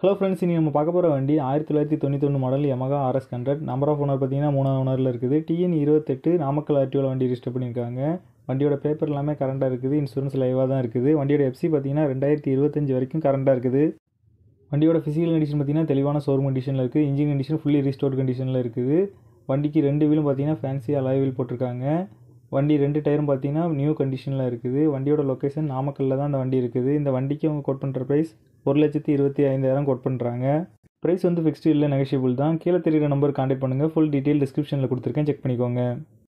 hello friends இனி நம்ம பார்க்க போகிற வண்டி ஆயிரத்தி தொள்ளாயிரத்தி தொண்ணூத்தொன்று model Yamaha RS hundred number of owner பார்த்தீங்கன்னா மூணாவது ஓனரில் இருக்குது டிஎன் இருபத்தெட்டு நாமக்கல் ஆர்டிஓவில் வண்டி ரிஜிஸ்டர் பண்ணியிருக்காங்க வண்டியோட பேப்பர் எல்லாமே கரண்டாக இருக்குது இன்சூரன்ஸ் லைவாக தான் இருக்குது வண்டியோட எஃப்சி பார்த்தீங்கன்னா ரெண்டாயிரத்தி இருபத்தஞ்சு வரைக்கும் கரண்டாக இருக்குது வண்டியோட ஃபிசிக்கல் கண்டிஷன் பார்த்தீங்கன்னா தெளிவான ஷோரூம் கண்டிஷனில் இருக்குது இன்ஜின் கண்டிஷன் ஃபுல்லி ரீஸ்டோர்ட் கண்டிஷனில் இருக்குது வண்டிக்கு ரெண்டு வீலும் பார்த்தீங்கன்னா ஃபேன்சி அலாய் வீல் போட்டிருக்காங்க வண்டி ரெண்டு டயரும் பார்த்தீங்கன்னா நியூ கண்டிஷனில் இருக்குது வண்டியோட லொக்கேஷன் நாமக்கல்லில் தான் அந்த வண்டி இருக்குது இந்த வண்டிக்கு அவங்க கோட் பண்ணுற ப்ரைஸ் ஒரு லட்சத்தி இருபத்தி ஐந்தாயிரம் கோட் பண்ணுறாங்க ப்ரைஸ் வந்து ஃபிக்ஸ்டு இல்லை நெகஷியபிள் தான் கீழே தெரியுற நம்பர் கான்டாக்ட் பண்ணுங்கள் ஃபுல் டீட்டெயில் டிஸ்கிரிப்ஷனில் கொடுத்துருக்கேன் செக் பண்ணிக்கோங்க